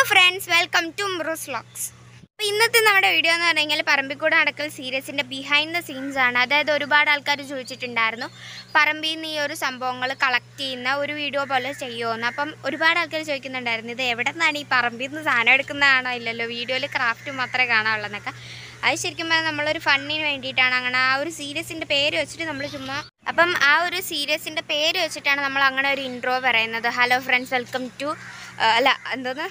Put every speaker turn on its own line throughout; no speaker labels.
friends welcome to Mroos vlogs അപ്പോൾ ഇന്നത്തെ നമ്മുടെ വീഡിയോ എന്ന് പറഞ്ഞു കഴിഞ്ഞാൽ പറമ്പിക്കൂട് നടക്കൽ സീരീസിൻ്റെ ബിഹൈൻഡ് ദ സീൻസ് ആണ് അതായത് ഒരുപാട് ആൾക്കാർ ചോദിച്ചിട്ടുണ്ടായിരുന്നു പറമ്പിൽ നിന്ന് ഈ ഒരു സംഭവങ്ങൾ കളക്ട് ചെയ്യുന്ന ഒരു വീഡിയോ പോലെ ചെയ്യുമെന്ന് അപ്പം ഒരുപാട് ആൾക്കാർ ചോദിക്കുന്നുണ്ടായിരുന്നു ഇത് എവിടെ നിന്നാണ് ഈ പറമ്പിൽ നിന്ന് സാധനം എടുക്കുന്നതാണോ ഇല്ലല്ലോ വീഡിയോയിൽ ക്രാഫ്റ്റ് മാത്രമേ കാണാനുള്ളൂ എന്നൊക്കെ അത് ശരിക്കും പറഞ്ഞാൽ നമ്മളൊരു ഫണ്ണിന് വേണ്ടിയിട്ടാണ് അങ്ങനെ ആ ഒരു സീരീസിൻ്റെ പേര് വെച്ചിട്ട് നമ്മൾ ചുമ്മാ അപ്പം ആ ഒരു സീരീസിൻ്റെ പേര് വെച്ചിട്ടാണ് നമ്മൾ അങ്ങനെ ഒരു ഇൻട്രോ പറയുന്നത് ഹലോ ഫ്രണ്ട്സ് വെൽക്കം ടു അല്ല എന്തോന്ന്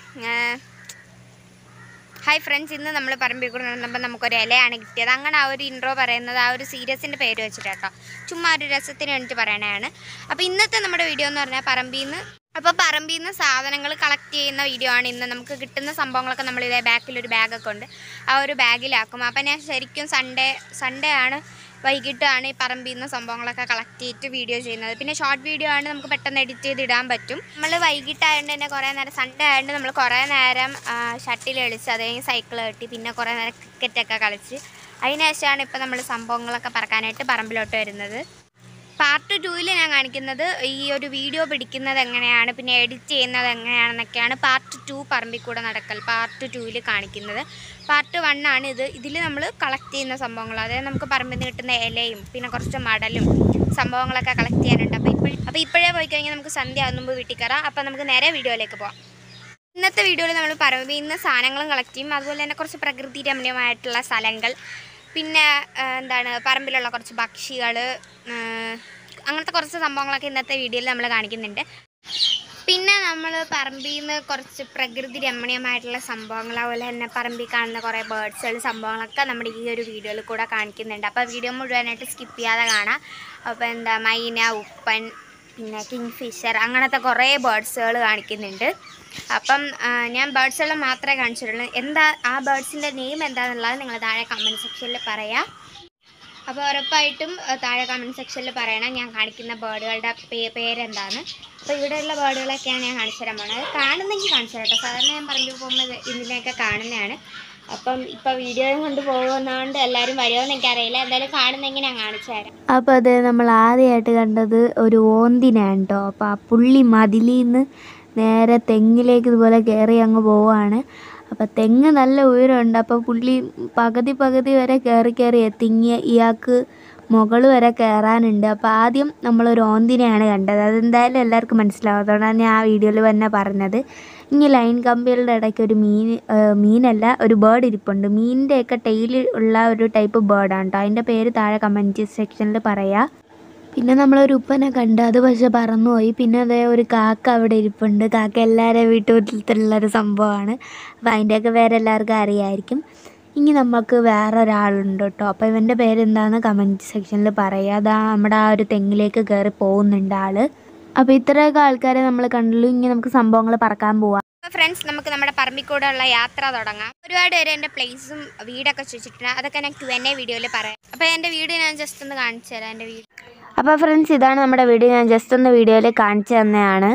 ഹായ് ഫ്രണ്ട്സ് ഇന്ന് നമ്മൾ പറമ്പിൽ കൂടെ നടന്നപ്പോൾ നമുക്കൊരു ഇലയാണ് കിട്ടിയത് അങ്ങനെ ആ ഒരു ഇൻട്രോ പറയുന്നത് ആ ഒരു സീരീസിൻ്റെ പേര് വെച്ചിട്ടാട്ടോ ചുമ്മാ ഒരു രസത്തിന് വേണ്ടിയിട്ട് പറയണതാണ് അപ്പോൾ ഇന്നത്തെ നമ്മുടെ വീഡിയോ എന്ന് പറഞ്ഞാൽ പറമ്പിൽ നിന്ന് അപ്പോൾ പറമ്പിൽ നിന്ന് സാധനങ്ങൾ കളക്ട് ചെയ്യുന്ന വീഡിയോ ആണ് ഇന്ന് നമുക്ക് കിട്ടുന്ന സംഭവങ്ങളൊക്കെ നമ്മൾ ഇതേ ബാക്കിൽ ഒരു ബാഗൊക്കെ ഉണ്ട് ആ ഒരു ബാഗിലാക്കും അപ്പം ഞാൻ ശരിക്കും സൺഡേ സൺഡേ ആണ് വൈകിട്ടാണ് ഈ പറമ്പിൽ നിന്ന് സംഭവങ്ങളൊക്കെ കളക്ട് ചെയ്തിട്ട് വീഡിയോ ചെയ്യുന്നത് പിന്നെ ഷോർട്ട് വീഡിയോ ആണ് നമുക്ക് പെട്ടെന്ന് എഡിറ്റ് ചെയ്ത് ഇടാൻ പറ്റും നമ്മൾ വൈകിട്ടായതുകൊണ്ട് തന്നെ കുറേ നേരം സൺഡേ ആയതുകൊണ്ട് നമ്മൾ കുറേ നേരം ഷട്ടിൽ കളിച്ച് അത് കഴിഞ്ഞ് സൈക്കിൾ കെട്ടി പിന്നെ കുറേ നേരം ക്രിക്കറ്റൊക്കെ കളിച്ച് അതിനുശേഷമാണ് ഇപ്പോൾ നമ്മൾ സംഭവങ്ങളൊക്കെ പറക്കാനായിട്ട് പറമ്പിലോട്ട് വരുന്നത് പാർട്ട് ടൂവിൽ ഞാൻ കാണിക്കുന്നത് ഈ ഒരു വീഡിയോ പിടിക്കുന്നത് എങ്ങനെയാണ് പിന്നെ എഡിറ്റ് ചെയ്യുന്നത് എങ്ങനെയാണെന്നൊക്കെയാണ് പാർട്ട് ടു പറമ്പിക്കൂടെ നടക്കൽ പാർട്ട് ടൂവിൽ കാണിക്കുന്നത് പാർട്ട് വൺ ആണ് ഇത് ഇതിൽ നമ്മൾ കളക്ട് ചെയ്യുന്ന സംഭവങ്ങൾ അതായത് നമുക്ക് പറമ്പിൽ നിന്ന് കിട്ടുന്ന ഇലയും പിന്നെ കുറച്ച് മടലും സംഭവങ്ങളൊക്കെ കളക്ട് ചെയ്യാനുണ്ട് അപ്പോൾ ഇപ്പോൾ അപ്പോൾ ഇപ്പോഴേ പോയി കഴിഞ്ഞാൽ നമുക്ക് സന്ധ്യ ആകുമ്പോൾ വീട്ടിൽ കയറാം അപ്പോൾ നമുക്ക് നേരെ വീഡിയോയിലേക്ക് പോകാം ഇന്നത്തെ വീഡിയോയിൽ നമ്മൾ പറമ്പിൽ നിന്ന് സാധനങ്ങളും കളക്ട് ചെയ്യും അതുപോലെ തന്നെ കുറച്ച് പ്രകൃതി രമണീയമായിട്ടുള്ള സ്ഥലങ്ങൾ പിന്നെ ആ, എന്താണ് പറമ്പിലുള്ള കുറച്ച് പക്ഷികൾ അങ്ങനത്തെ കുറച്ച് സംഭവങ്ങളൊക്കെ ഇന്നത്തെ വീഡിയോയിൽ നമ്മൾ കാണിക്കുന്നുണ്ട് പിന്നെ നമ്മൾ പറമ്പിൽ നിന്ന് കുറച്ച് പ്രകൃതി രമണീയമായിട്ടുള്ള സംഭവങ്ങൾ അതുപോലെ തന്നെ പറമ്പിൽ കാണുന്ന കുറേ ബേർഡ്സുകൾ സംഭവങ്ങളൊക്കെ നമ്മുടെ ഈ ഒരു വീഡിയോയിൽ കൂടെ കാണിക്കുന്നുണ്ട് അപ്പോൾ വീഡിയോ മുഴുവനായിട്ട് സ്കിപ്പ് ചെയ്യാതെ കാണാം അപ്പോൾ എന്താ മൈന ഉപ്പൻ പിന്നെ കിങ് ഫിഷർ അങ്ങനത്തെ കുറേ ബേർഡ്സുകൾ കാണിക്കുന്നുണ്ട് അപ്പം ആ, ഞാൻ ബേർഡ്സുകൾ മാത്രമേ കാണിച്ചിട്ടുള്ളൂ എന്താ ആ ബേർഡ്സിൻ്റെ നെയിം എന്താണെന്നുള്ളത് നിങ്ങൾ താഴെ കമൻറ്റ് സെക്ഷനിൽ പറയാം അപ്പോൾ ഉറപ്പായിട്ടും ആ, താഴെ കമൻറ്റ് സെക്ഷനിൽ പറയണം ഞാൻ കാണിക്കുന്ന ബേർഡുകളുടെ പേ പേരെന്താണ് അപ്പോൾ ഇവിടെയുള്ള ബേർഡുകളൊക്കെയാണ് ഞാൻ കാണിച്ചു തരാൻ പോണത് കാണുന്നെങ്കിൽ കാണിച്ചു തരാം കേട്ടോ സാധാരണ ഞാൻ പറഞ്ഞു പോകുമ്പോൾ ഇത് ഇതിനെയൊക്കെ കാണുന്നതാണ് അപ്പം ഇപ്പോൾ വീഡിയോയും കൊണ്ട് പോകുന്നതുകൊണ്ട് എല്ലാവരും വരുമോയെന്ന് എനിക്കറിയില്ല എന്തായാലും കാണുന്നെങ്കിൽ ഞാൻ കാണിച്ചു തരാം
അപ്പോൾ അത് നമ്മൾ ആദ്യമായിട്ട് കണ്ടത് ഒരു ഓന്തിനാണ് കേട്ടോ അപ്പോൾ ആ പുള്ളി മതിലിൽ നിന്ന് നേരെ തെങ്ങിലേക്ക് ഇതുപോലെ കയറി അങ്ങ് പോവാണ് അപ്പോൾ തെങ്ങ് നല്ല ഉയരമുണ്ട് അപ്പോൾ പുള്ളി പകുതി പകുതി വരെ കയറി കയറി എത്തി ഇനി ഇയാൾക്ക് മുകൾ വരെ കയറാനുണ്ട് അപ്പോൾ ആദ്യം നമ്മളൊരു ഓന്തിനെയാണ് കണ്ടത് അതെന്തായാലും എല്ലാവർക്കും മനസ്സിലാവും അതുകൊണ്ടാണ് ഞാൻ ആ വീഡിയോയിൽ തന്നെ പറഞ്ഞത് ഇനി ലൈൻ കമ്പികളുടെ ഇടയ്ക്ക് ഒരു മീൻ ആ, മീനല്ല ഒരു ബേർഡ് ഇരിപ്പുണ്ട് മീനിൻ്റെയൊക്കെ ടെയിൽ ഉള്ള ഒരു ടൈപ്പ് ബേർഡാണ് കേട്ടോ അതിൻ്റെ പേര് താഴെ കമൻറ്റ് സെക്ഷനിൽ പറയാം പിന്നെ നമ്മളൊരു ഉപ്പനെ കണ്ട് അത് പക്ഷെ പറന്നുപോയി പിന്നെ അതേ ഒരു കാക്ക അവിടെ ഇരിപ്പുണ്ട് കാക്ക എല്ലാവരും വീട്ടുമുറ്റത്തുള്ളൊരു സംഭവമാണ് അപ്പോൾ അതിൻ്റെയൊക്കെ പേര് എല്ലാവർക്കും അറിയാമായിരിക്കും ഇനി നമുക്ക് വേറെ ഒരാളുണ്ട് കേട്ടോ അപ്പോൾ ഇവൻ്റെ പേരെന്താണെന്ന് കമൻറ്റ് സെക്ഷനിൽ പറയുക അതാ നമ്മുടെ ആ ഒരു തെങ്ങിലേക്ക് കയറി പോകുന്നുണ്ട് ആൾ അപ്പോൾ ഇത്രയൊക്കെ ആൾക്കാരെ നമ്മൾ കണ്ടുള്ളൂ ഇനി നമുക്ക് സംഭവങ്ങൾ പറക്കാൻ പോവാം
അപ്പോൾ ഫ്രണ്ട്സ് നമുക്ക് നമ്മുടെ പറമ്പിക്കൂടെയുള്ള യാത്ര തുടങ്ങാം ഒരുപാട് പേര് എൻ്റെ പ്ലേസും വീടൊക്കെ ചോദിച്ചിട്ടുണ്ട് അതൊക്കെ ഞാൻ ക്യു എൻ എ വീഡിയോയിൽ പറയാം അപ്പോൾ എൻ്റെ വീട് ഞാൻ ജസ്റ്റ് ഒന്ന് കാണിച്ചു തരാം എൻ്റെ വീട്
അപ്പോൾ ഫ്രണ്ട്സ് ഇതാണ് നമ്മുടെ വീഡിയോ ഞാൻ ജസ്റ്റ് ഒന്ന് വീഡിയോയിൽ കാണിച്ചു തന്നെയാണ്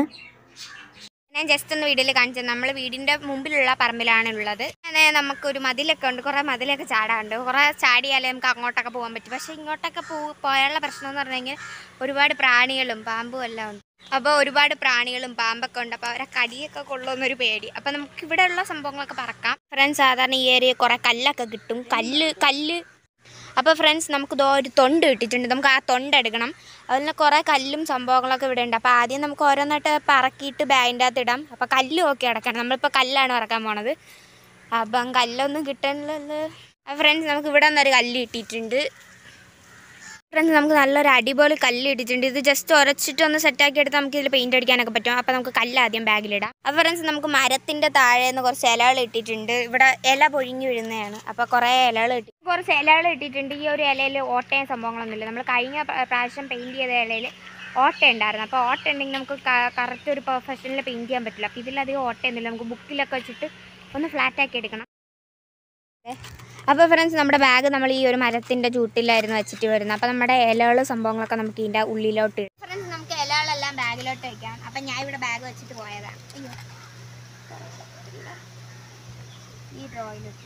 ഞാൻ ജസ്റ്റ് ഒന്ന് വീഡിയോയിൽ കാണിച്ചത് നമ്മൾ വീടിൻ്റെ മുമ്പിലുള്ള പറമ്പിലാണ് ഉള്ളത് അങ്ങനെ നമുക്കൊരു മതിലൊക്കെ ഉണ്ട് കുറേ മതിലൊക്കെ ചാടാറുണ്ട് കുറേ ചാടിയാലേ നമുക്ക് അങ്ങോട്ടൊക്കെ പോകാൻ പറ്റും പക്ഷേ ഇങ്ങോട്ടൊക്കെ പോ പോയാലുള്ള പ്രശ്നം എന്ന് പറഞ്ഞു കഴിഞ്ഞാൽ ഒരുപാട് പ്രാണികളും പാമ്പും എല്ലാം ഉണ്ട് അപ്പോൾ ഒരുപാട് പ്രാണികളും പാമ്പൊക്കെ ഉണ്ട് അപ്പോൾ അവരെ കടിയൊക്കെ കൊള്ളുമെന്നൊരു പേടി അപ്പോൾ നമുക്ക് ഇവിടെ ഉള്ള സംഭവങ്ങളൊക്കെ പറക്കാം ഫ്രണ്ട്സ് സാധാരണ ഈ ഏരിയ കുറേ കല്ലൊക്കെ കിട്ടും കല്ല് കല്ല് അപ്പോൾ ഫ്രണ്ട്സ് നമുക്ക് ദോ ഒരു തൊണ്ട് കിട്ടിയിട്ടുണ്ട് നമുക്ക് ആ തൊണ്ട് എടുക്കണം അതിൽ കുറേ കല്ലും സംഭവങ്ങളൊക്കെ ഇവിടെ ഉണ്ട് അപ്പോൾ ആദ്യം നമുക്ക് ഓരോന്നായിട്ട് പറക്കിയിട്ട് ബാഗിൻ്റെ അകത്ത് ഇടാം അപ്പോൾ കല്ലും ഒക്കെ അടക്കണം നമ്മളിപ്പോൾ കല്ലാണ് ഇറക്കാൻ പോണത് അപ്പം കല്ലൊന്നും കിട്ടണല്ലോ അപ്പോൾ ഫ്രണ്ട്സ് നമുക്ക് ഇവിടെ നിന്നൊരു കല്ല് കിട്ടിയിട്ടുണ്ട് ഫ്രണ്ട്സ് നമുക്ക് നല്ലൊരു അടിപൊളി കല്ല് ഇട്ടിട്ടുണ്ട് ഇത് ജസ്റ്റ് ഉരച്ചിട്ട് ഒന്ന് സെറ്റാക്കി എടുത്ത് നമുക്ക് ഇതിൽ പെയിന്റ് അടിക്കാനൊക്കെ പറ്റും അപ്പോൾ നമുക്ക് കല്ല് ആദ്യം ബാഗിലിടാം അപ്പോൾ ഫ്രണ്ട്സ് നമുക്ക് മരത്തിൻ്റെ താഴെ നിന്ന് കുറച്ച് ഇലകൾ ഇട്ടിട്ടുണ്ട് ഇവിടെ ഇല പൊഴിഞ്ഞു വീഴുന്നതാണ് അപ്പോൾ കുറേ ഇലകൾ ഇട്ടി കുറച്ച് ഇലകൾ ഇട്ടിട്ടുണ്ട് ഈ ഒരു ഇലയിൽ ഓട്ടയും സംഭവങ്ങളൊന്നുമില്ല നമ്മൾ കഴിഞ്ഞ പ്ര- പ്രാവശ്യം പെയിന്റ് ചെയ്ത ഇലയിൽ ഓട്ട ഉണ്ടായിരുന്നു അപ്പോൾ ഓട്ട ഉണ്ടെങ്കിൽ നമുക്ക് കറക്റ്റ് ഒരു പ്രൊഫഷനിൽ പെയിന്റ് ചെയ്യാൻ പറ്റില്ല അപ്പോൾ ഇതിലധികം ഓട്ടയൊന്നുമില്ല നമുക്ക് ബുക്കിലൊക്കെ വെച്ചിട്ട് ഒന്ന് ഫ്ലാറ്റ് ആക്കി എടുക്കണം അപ്പോൾ ഫ്രണ്ട്സ് നമ്മുടെ ബാഗ് നമ്മൾ ഈ ഒരു മരത്തിൻ്റെ ചൂട്ടിലായിരുന്നു വെച്ചിട്ട് വരുന്നത് അപ്പോൾ നമ്മുടെ ഇലകൾ സംഭവങ്ങളൊക്കെ നമുക്ക് ഇതിൻ്റെ ഉള്ളിലോട്ട് ഫ്രണ്ട്സ് നമുക്ക് ഇലകളെല്ലാം ബാഗിലോട്ട് വയ്ക്കാം അപ്പം ഞാൻ ഇവിടെ ബാഗ് വെച്ചിട്ട് പോയതാണ് അയ്യോ ഈ ഡ്രോയിലിട്ടിട്ട്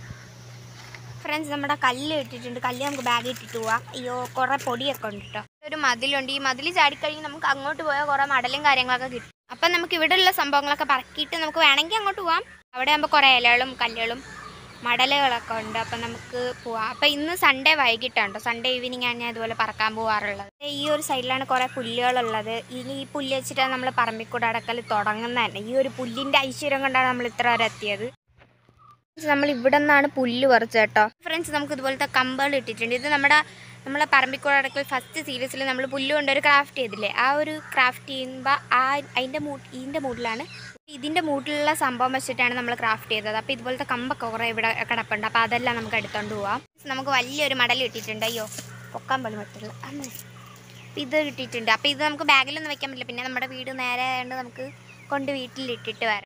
ഫ്രണ്ട്സ് നമ്മുടെ കല്ല് ഇട്ടിട്ടുണ്ട് കല്ല് നമുക്ക് ബാഗിൽ ഇട്ടിട്ട് പോവാം അയ്യോ കുറേ പൊടിയൊക്കെ ഉണ്ട് കേട്ടോ ഒരു മതിലുണ്ട് ഈ മതിൽ ചാടിക്കഴിഞ്ഞ് നമുക്ക് അങ്ങോട്ട് പോയാൽ കുറേ മടലും കാര്യങ്ങളൊക്കെ കിട്ടും അപ്പം നമുക്ക് ഇവിടെയുള്ള സംഭവങ്ങളൊക്കെ പറക്കിയിട്ട് നമുക്ക് വേണമെങ്കിൽ അങ്ങോട്ട് പോവാം അവിടെ ആകുമ്പോൾ കുറേ ഇലകളും കല്ലുകളും മടലുകളൊക്കെ ഉണ്ട് അപ്പം നമുക്ക് പോവാം അപ്പം ഇന്ന് സൺഡേ വൈകിട്ടാണ് കേട്ടോ സൺഡേ ഈവനിങ് ആണ് ഞാൻ ഇതുപോലെ പറക്കാൻ പോകാറുള്ളത് ഈ ഒരു സൈഡിലാണ് കുറേ പുല്ലുകളുള്ളത് ഇനി ഈ പുല്ല് വെച്ചിട്ടാണ് നമ്മൾ പറമ്പിക്കൂടെ അടക്കൽ തുടങ്ങുന്നത് തന്നെ ഈ ഒരു പുല്ലിൻ്റെ ഐശ്വര്യം കൊണ്ടാണ് നമ്മൾ ഇത്ര വരെ എത്തിയത് നമ്മൾ ഇവിടെ നിന്നാണ് പുല്ല് പറിച്ചത് കേട്ടോ ഫ്രണ്ട്സ് നമുക്ക് ഇതുപോലത്തെ കമ്പുകൾ ഇട്ടിട്ടുണ്ട് ഇത് നമ്മുടെ നമ്മളെ പറമ്പിക്കോട് അടക്കൽ ഫസ്റ്റ് സീരീസിൽ നമ്മൾ പുല്ല് കൊണ്ട് ഒരു ക്രാഫ്റ്റ് ചെയ്തില്ലേ ആ ഒരു ക്രാഫ്റ്റ് ചെയ്യുമ്പോൾ ആ അതിൻ്റെ മൂട്ട് ഇതിൻ്റെ മൂട്ടിലാണ് ഇതിൻ്റെ മൂട്ടിലുള്ള സംഭവം വെച്ചിട്ടാണ് നമ്മൾ ക്രാഫ്റ്റ് ചെയ്തത് അപ്പോൾ ഇതുപോലത്തെ കമ്പൊക്കെ കുറേ ഇവിടെ കിടപ്പുണ്ട് അപ്പോൾ അതെല്ലാം നമുക്ക് എടുത്തോണ്ട് പോവാം നമുക്ക് വലിയൊരു മടൽ കിട്ടിയിട്ടുണ്ട് അയ്യോ പൊക്കാൻ പോലും പറ്റില്ല അമ്മേ അപ്പോൾ ഇത് കിട്ടിയിട്ടുണ്ട് അപ്പോൾ ഇത് നമുക്ക് ബാഗിലൊന്നും വെക്കാൻ പറ്റില്ല പിന്നെ നമ്മുടെ വീട് നേരെ ആയതുകൊണ്ട് നമുക്ക് കൊണ്ട് വീട്ടിലിട്ടിട്ട് വരാം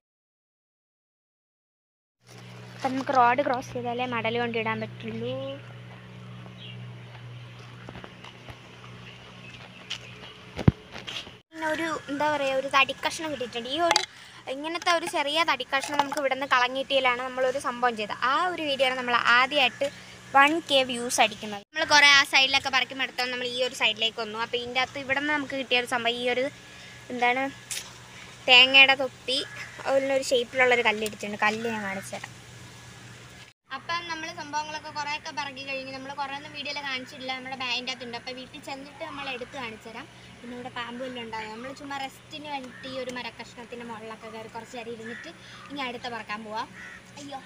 അപ്പം നമുക്ക് റോഡ് ക്രോസ് ചെയ്താലേ മടൽ കൊണ്ടിടാൻ പറ്റുള്ളൂ പിന്നെ ഒരു എന്താ പറയുക ഒരു തടിക്കഷ്ണം കിട്ടിയിട്ടുണ്ട് ഈ ഒരു ഇങ്ങനത്തെ ഒരു ചെറിയ തടിക്കഷ്ണം നമുക്ക് ഇവിടെ നിന്ന് കളഞ്ഞിട്ടിയിലാണ് നമ്മളൊരു സംഭവം ചെയ്തത് ആ ഒരു വീഡിയോ ആണ് നമ്മൾ ആദ്യമായിട്ട് വൺ കെ വ്യൂസ് അടിക്കുന്നത് നമ്മൾ കുറേ ആ സൈഡിലൊക്കെ പറക്കി എടുത്താൽ നമ്മൾ ഈ ഒരു സൈഡിലേക്ക് വന്നു അപ്പോൾ ഇതിൻ്റെ അകത്ത് ഇവിടെ നിന്ന് നമുക്ക് കിട്ടിയ ഒരു സംഭവം ഈ ഒരു എന്താണ് തേങ്ങയുടെ തൊപ്പി അതിലൊരു ഷേപ്പിലുള്ളൊരു കല്ല് ഇട്ടിട്ടുണ്ട് കല്ല് ഞാൻ കാണിച്ചു തരാം അപ്പം നമ്മൾ സംഭവങ്ങളൊക്കെ കുറേയൊക്കെ പറക്കി കഴിഞ്ഞ് നമ്മൾ കുറേ ഒന്നും വീഡിയോയിൽ കാണിച്ചിട്ടില്ല നമ്മുടെ ബാഗിൻ്റെ അകത്തുണ്ട് അപ്പോൾ വീട്ടിൽ ചെന്നിട്ട് നമ്മൾ എടുത്ത് കാണിച്ചു തരാം പിന്നെ ഇവിടെ പാമ്പ് വല്ലതും ഉണ്ടാകും നമ്മൾ ചുമ്മാ റെസ്റ്റിന് വേണ്ടിയിട്ട് ഈ ഒരു മരക്കഷ്ണത്തിൻ്റെ മുകളിലൊക്കെ കയറി കുറച്ച് നേരം ഇരുന്നിട്ട് ഇനി അടുത്ത പറക്കാൻ പോവാം അയ്യോ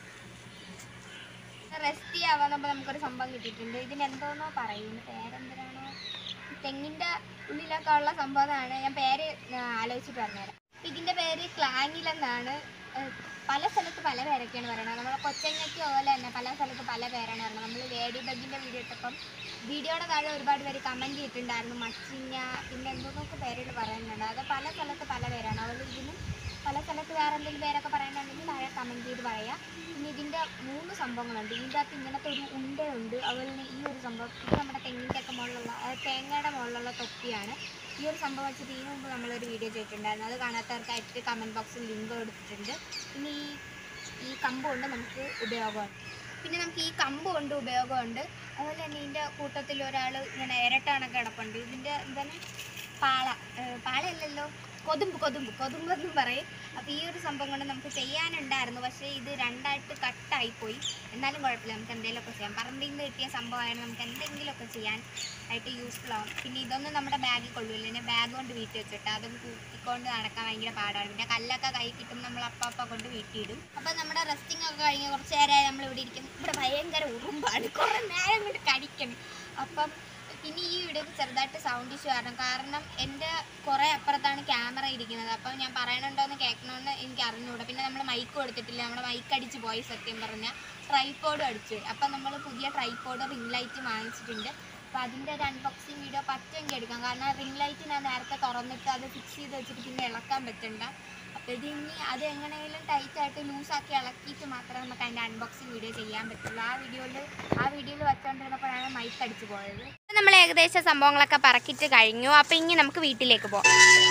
റെസ്റ്റ് ചെയ്യാവാൻ നമ്മൾ നമുക്കൊരു സംഭവം കിട്ടിയിട്ടുണ്ട് ഇതിന് എന്തോന്നോ പറയും പേരെന്തരാണോ തെങ്ങിൻ്റെ ഉള്ളിലൊക്കെ ഉള്ള സംഭവമാണ് ഞാൻ പേര് ആ, ആലോചിച്ചിട്ട് പറഞ്ഞുതരാം ഇതിൻ്റെ പേര് ക്ലാങ്ങിലെന്നാണ് ഏഹ്, പല സ്ഥലത്ത് പല പേരൊക്കെയാണ് പറയുന്നത് നമ്മളെ കൊച്ചങ്ങയ്ക്ക് പോലെ തന്നെ പല സ്ഥലത്ത് പല പേരാണ് പറയുന്നത് നമ്മൾ ലേഡി ബഗിൻ്റെ വീഡിയോ ഇട്ടപ്പം വീഡിയോയുടെ താഴെ ഒരുപാട് പേര് കമൻറ്റ് ചെയ്തിട്ടുണ്ടായിരുന്നു മച്ചിങ്ങ പിന്നെ എന്തൊക്കെ പേരുകൾ പറയുന്നുണ്ട് അത് പല സ്ഥലത്ത് പല പേരാണ് അതുകൊണ്ട് ഇതിന് പല സ്ഥലത്ത് വേറെ എന്തെങ്കിലും പേരൊക്കെ പറയാനുണ്ടെങ്കിൽ താഴെ കമൻറ്റ് ചെയ്ത് പറയാം പിന്നെ ഇതിൻ്റെ മൂന്ന് സംഭവങ്ങളുണ്ട് ഇതിൻ്റെ അകത്ത് ഇങ്ങനത്തെ ഒരു ഉണ്ടയുണ്ട് അതുപോലെ തന്നെ ഈ ഒരു സംഭവം ഇത് നമ്മുടെ തെങ്ങിൻ്റെ ഒക്കെ മുകളിലുള്ള അതായത് തേങ്ങയുടെ മുകളിലുള്ള തൊപ്പിയാണ് ഈ ഒരു സംഭവം വെച്ചിട്ട് ഇതിനു മുമ്പ് നമ്മളൊരു വീഡിയോ ചെയ്തിട്ടുണ്ടായിരുന്നു അത് കാണാത്തവർക്കായിട്ട് കമൻറ്റ് ബോക്സിൽ ലിങ്ക് കൊടുത്തിട്ടുണ്ട് പിന്നെ ഈ ഈ കമ്പ് കൊണ്ട് നമുക്ക് ഉപയോഗമുണ്ട് പിന്നെ നമുക്ക് ഈ കമ്പ് കൊണ്ട് ഉപയോഗമുണ്ട് അതുപോലെ തന്നെ ഇതിൻ്റെ കൂട്ടത്തിൽ ഒരാൾ ഇങ്ങനെ ഇരട്ടാണൊക്കെ കിടപ്പുണ്ട് ഇതിൻ്റെ എന്താണ് പാള ഏഹ് പാളയല്ലല്ലോ കൊതുമ്പ് കൊതുമ്പ് കൊതുമ്പ് എന്നും പറയും അപ്പോൾ ഈ ഒരു സംഭവം കൊണ്ട് നമുക്ക് ചെയ്യാനുണ്ടായിരുന്നു പക്ഷേ ഇത് രണ്ടായിട്ട് കട്ടായിപ്പോയി എന്നാലും കുഴപ്പമില്ല നമുക്ക് എന്തെങ്കിലുമൊക്കെ ചെയ്യാം പറമ്പിൽ നിന്ന് കിട്ടിയ സംഭവമായിരുന്നു നമുക്ക് എന്തെങ്കിലുമൊക്കെ ചെയ്യാൻ ആയിട്ട് യൂസ്ഫുൾ ആവും പിന്നെ ഇതൊന്നും നമ്മുടെ ബാഗിൽ കൊള്ളില്ല പിന്നെ ബാഗ് കൊണ്ട് വീട്ടിൽ വെച്ചിട്ട് അതും കുത്തിക്കൊണ്ട് നടക്കാൻ ഭയങ്കര പാടാണ് പിന്നെ കല്ലൊക്കെ കൈ കിട്ടും നമ്മൾ അപ്പ അപ്പ കൊണ്ട് വീട്ടിലിടും അപ്പോൾ നമ്മുടെ റെസ്റ്റിംഗ് ഒക്കെ കഴിഞ്ഞ് കുറച്ച് നേരമായി നമ്മൾ ഇവിടെ ഇരിക്കുന്നു ഇവിടെ ഭയങ്കര ഉറുമ്പാണ് കുറേ നേരം കൊണ്ട് കടിക്കണം അപ്പം പിന്നെ ഈ വീഡിയോക്ക് ചെറുതായിട്ട് സൗണ്ട് ഇഷ്യൂ കാരണം കാരണം എൻ്റെ കുറേ അപ്പുറത്താണ് ക്യാമറ ഇരിക്കുന്നത് അപ്പം ഞാൻ പറയണുണ്ടോ എന്ന് കേൾക്കണമെന്ന് എനിക്ക് അറിഞ്ഞുകൂടാ പിന്നെ നമ്മൾ മൈക്ക് കൊടുത്തിട്ടില്ല നമ്മുടെ മൈക്ക് അടിച്ച് പോയി സത്യം പറഞ്ഞാൽ ട്രൈപ്പോഡും അടിച്ചു പോയി അപ്പം നമ്മൾ പുതിയ ട്രൈപ്പോഡ് റിംഗ് ലൈറ്റ് വാങ്ങിച്ചിട്ടുണ്ട് അപ്പോൾ അതിൻ്റെ ഒരു അൺബോക്സിങ് വീഡിയോ പറ്റുമെങ്കിൽ എടുക്കാം കാരണം റിംഗ് ലൈറ്റ് ഞാൻ നേരത്തെ തുറന്നിട്ട് അത് ഫിക്സ് ചെയ്ത് വെച്ചിട്ട് പിന്നെ ഇളക്കാൻ പറ്റണ്ട അപ്പോൾ ഇത് ഇനി അത് എങ്ങനെയെങ്കിലും ടൈറ്റായിട്ട് ലൂസാക്കി ഇളക്കിയിട്ട് മാത്രമേ നമുക്ക് അതിൻ്റെ അൺബോക്സിങ് വീഡിയോ ചെയ്യാൻ പറ്റുള്ളൂ ആ വീഡിയോയിൽ ആ വീഡിയോയിൽ വെച്ചുകൊണ്ടിരുന്നപ്പോഴാണ് മൈക്ക് അടിച്ച് പോയത് നമ്മൾ ഏകദേശം സംഭവങ്ങളൊക്കെ പറക്കിയിട്ട് കഴിഞ്ഞു അപ്പോൾ ഇനി നമുക്ക് വീട്ടിലേക്ക് പോകാം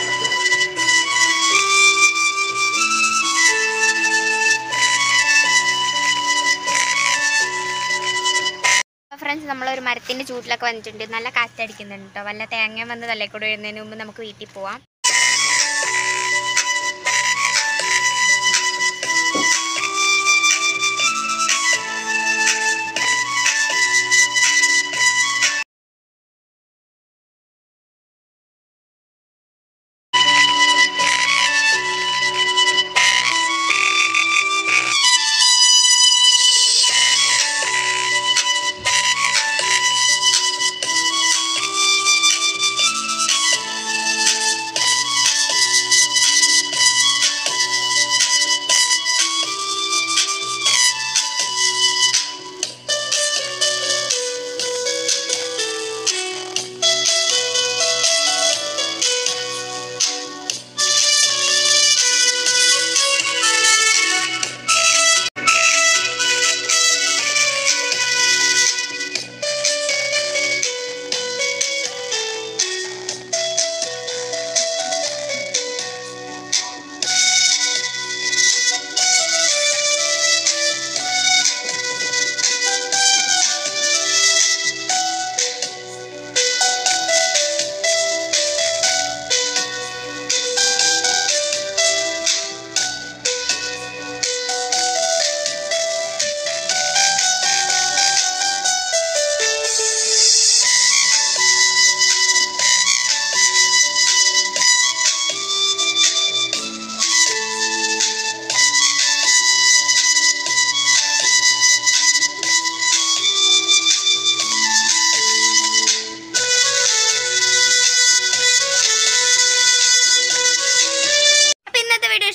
ഫ്രണ്ട്സ് നമ്മളൊരു മരത്തിൻ്റെ ചൂട്ടിലൊക്കെ വന്നിട്ടുണ്ട് നല്ല കാറ്റടിക്കുന്നുണ്ട് കേട്ടോ വല്ല തേങ്ങ വന്ന് തലേക്കൂടെ വരുന്നതിന് മുമ്പ് നമുക്ക് വീട്ടിൽ പോവാം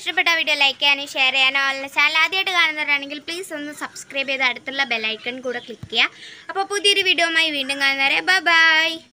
ഇഷ്ടപ്പെട്ട വീഡിയോ ലൈക്ക് ചെയ്യാനും ഷെയർ ചെയ്യാനോ അല്ല ചാനൽ ആദ്യമായിട്ട് കാണുന്നവരാണെങ്കിൽ പ്ലീസ് ഒന്ന് സബ്സ്ക്രൈബ് ചെയ്ത് അടുത്തുള്ള ബെല്ലൈക്കൺ കൂടെ ക്ലിക്ക് ചെയ്യുക അപ്പോൾ പുതിയൊരു വീഡിയോയുമായി വീണ്ടും കാണുന്നവരെ ബൈ ബൈ